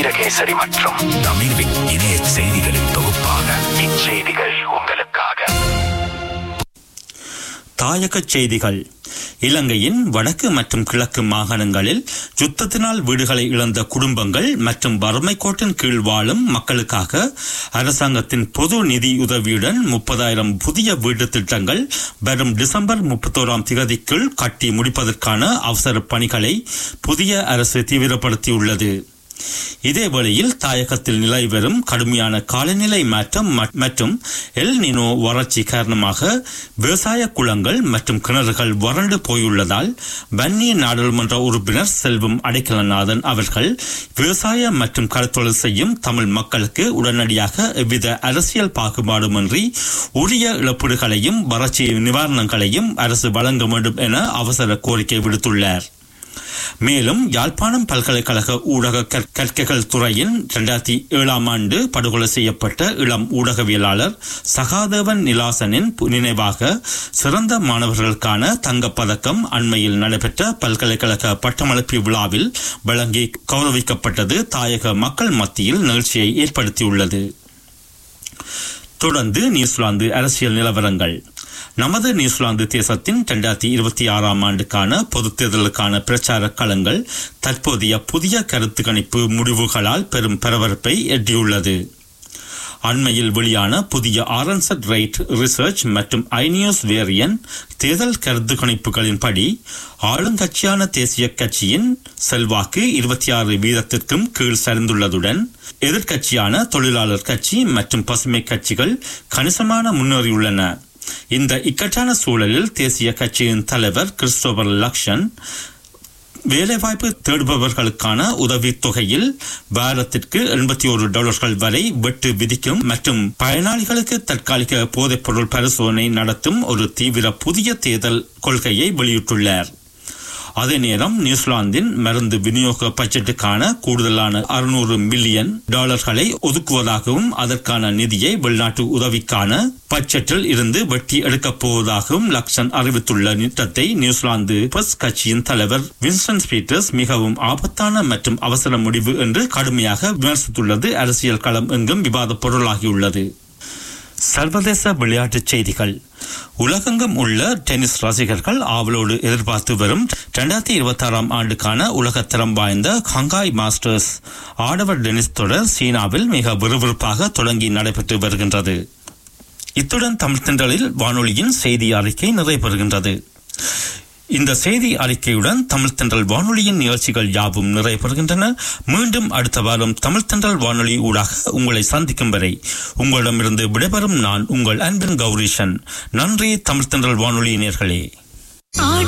வீரகேசரி மற்றும் தமிழ்வின் இணைய செய்திகளின் தொகுப்பாக இச்செய்திகள் உங்களுக்காக தாயக செய்திகள் இலங்கையின் வடக்கு மற்றும் கிழக்கு மாகாணங்களில் யுத்தத்தினால் வீடுகளை இழந்த குடும்பங்கள் மற்றும் வறுமை கோட்டின் கீழ் வாழும் மக்களுக்காக அரசாங்கத்தின் பொது நிதி உதவியுடன் முப்பதாயிரம் புதிய வீட்டு திட்டங்கள் வரும் டிசம்பர் முப்பத்தோராம் திகதிக்குள் கட்டி முடிப்பதற்கான அவசர பணிகளை புதிய அரசு தீவிரப்படுத்தியுள்ளது இதேவேளையில் தாயகத்தில் நிலை வரும் கடுமையான காலநிலை மாற்றம் ம- மற்றும் எல் நினோ வறட்சி காரணமாக விவசாய குளங்கள் மற்றும் கிணறுகள் வறண்டு போயுள்ளதால் வன்னிய நாடாளுமன்ற உறுப்பினர் செல்வம் அடைக்கலநாதன் அவர்கள் விவசாய மற்றும் கடத்தொழில் செய்யும் தமிழ் மக்களுக்கு உடனடியாக எவ்வித அரசியல் பாகுபாடுமின்றி உரிய இழப்பீடுகளையும் வறட்சி நிவாரணங்களையும் அரசு வழங்க வேண்டும் என அவசர கோரிக்கை விடுத்துள்ளார் மேலும் யாழ்ப்பாணம் பல்கலைக்கழக ஊடக கற்- கற்கைகள் துறையின் இரண்டாயிரத்தி ஏழாம் ஆண்டு படுகொலை செய்யப்பட்ட இளம் ஊடகவியலாளர் சகாதேவன் நிலாசனின் பு- நினைவாக சிறந்த மாணவர்களுக்கான தங்கப் பதக்கம் அண்மையில் நடைபெற்ற பல்கலைக்கழக பட்டமளிப்பு விழாவில் வழங்கி கௌரவிக்கப்பட்டது தாயக மக்கள் மத்தியில் நிகழ்ச்சியை ஏற்படுத்தியுள்ளது தொடர்ந்து நியூசிலாந்து அரசியல் நிலவரங்கள் நமது நியூசிலாந்து தேசத்தின் இரண்டாயிரத்தி இருபத்தி ஆறாம் ஆண்டுக்கான பொதுத் தேர்தலுக்கான பிரச்சார களங்கள் தற்போதைய புதிய கருத்து கணிப்பு முடிவுகளால் பெரும் பரபரப்பை எட்டியுள்ளது அண்மையில் வெளியான புதிய ஆரன்சட் ரைட் ரிசர்ச் மற்றும் ஐனியோஸ் வேரியன் தேர்தல் கருத்து கணிப்புகளின்படி ஆளுங்கட்சியான தேசிய கட்சியின் செல்வாக்கு இருபத்தி ஆறு வீதத்திற்கும் கீழ் சரிந்துள்ளதுடன் எதிர்க்கட்சியான தொழிலாளர் கட்சி மற்றும் பசுமை கட்சிகள் கணிசமான முன்னேறியுள்ளன இந்த இக்கட்டான சூழலில் தேசிய கட்சியின் தலைவர் கிறிஸ்டோபர் லக்ஷன் வேலைவாய்ப்பு தேடுபவர்களுக்கான உதவித் தொகையில் வாரத்திற்கு எண்பத்தி ஒரு டாலர்கள் வரை வெட்டு விதிக்கும் மற்றும் பயனாளிகளுக்கு தற்காலிக போதைப்பொருள் பரிசோதனை நடத்தும் ஒரு தீவிர புதிய தேர்தல் கொள்கையை வெளியிட்டுள்ளார் அதே நேரம் நியூசிலாந்தின் மருந்து விநியோக பட்ஜெட்டுக்கான கூடுதலான அறுநூறு மில்லியன் டாலர்களை ஒதுக்குவதாகவும் அதற்கான நிதியை வெளிநாட்டு உதவிக்கான பட்ஜெட்டில் இருந்து வெட்டி எடுக்கப் போவதாகவும் லக்ஷன் அறிவித்துள்ள திட்டத்தை நியூசிலாந்து பஸ் கட்சியின் தலைவர் வின்ஸ்டன் பீட்டர்ஸ் மிகவும் ஆபத்தான மற்றும் அவசர முடிவு என்று கடுமையாக விமர்சித்துள்ளது அரசியல் களம் எங்கும் விவாத பொருளாகியுள்ளது சர்வதேச விளையாட்டுச் செய்திகள் உலகெங்கும் உள்ள டென்னிஸ் ரசிகர்கள் ஆவலோடு எதிர்பார்த்து வரும் இரண்டாயிரத்தி இருபத்தி ஆறாம் ஆண்டுக்கான உலகத்தரம் வாய்ந்த ஹங்காய் மாஸ்டர்ஸ் ஆடவர் டென்னிஸ் தொடர் சீனாவில் மிக விறுவிறுப்பாக தொடங்கி நடைபெற்று வருகின்றது இத்துடன் தமிழ் தென்றலில் வானொலியின் செய்தி அறிக்கை நிறைவு இந்த செய்தி அறிக்கையுடன் தமிழ் தென்றல் வானொலியின் நிகழ்ச்சிகள் யாவும் நிறைவு மீண்டும் அடுத்த வாரம் தமிழ் தென்றல் வானொலி ஊடாக உங்களை சந்திக்கும் வரை உங்களிடமிருந்து விடைபெறும் நான் உங்கள் அன்பின் கௌரீஷன் நன்றி தமிழ் தென்றல் வானொலி நேர்களே